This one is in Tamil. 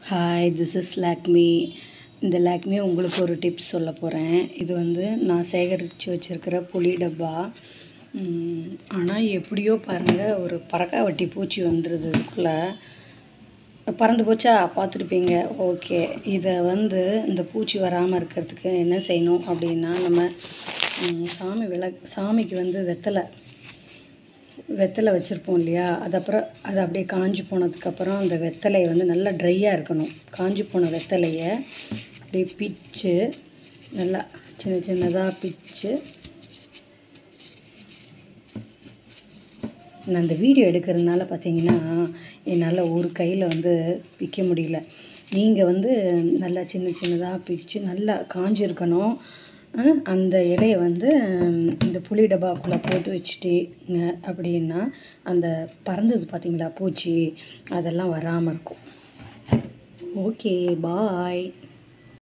ஹாய் திஸ் இஸ் லாக்மி இந்த லாக்மி உங்களுக்கு ஒரு டிப்ஸ் சொல்ல போகிறேன் இது வந்து நான் சேகரித்து வச்சுருக்கிற புளி டப்பா ஆனால் எப்படியோ பாருங்கள் ஒரு பறக்கா வட்டி பூச்சி வந்துடுது இதுக்குள்ளே பறந்து போச்சா பார்த்துருப்பீங்க ஓகே இதை வந்து இந்த பூச்சி வராமல் இருக்கிறதுக்கு என்ன செய்யணும் அப்படின்னா நம்ம ம், சாமி விள சாமிக்கு வந்து வெத்தலை வெத்தலை வச்சுருப்போம் இல்லையா அது அப்புறம் அது அப்படியே காஞ்சி போனதுக்கப்புறம் அந்த வெத்தலையை வந்து நல்லா ட்ரையாக இருக்கணும் காஞ்சி போன வெத்தலையை அப்படியே பிச்சு நல்லா சின்ன சின்னதாக பிச்சு நான் அந்த வீடியோ எடுக்கிறதுனால பார்த்தீங்கன்னா என்னால் ஒரு கையில் வந்து பிக்க முடியல நீங்கள் வந்து நல்லா சின்ன சின்னதாக பிச்சு நல்லா காஞ்சிருக்கணும் அஹ் அந்த இலைய வந்து ஹம், இந்த புளி டப்பாக்குள்ளே போட்டு வச்சுட்டீங்க அப்படின்னா அந்த பறந்தது பார்த்தீங்களா பூச்சி அதெல்லாம் வராமல் இருக்கும் ஓகே பாய்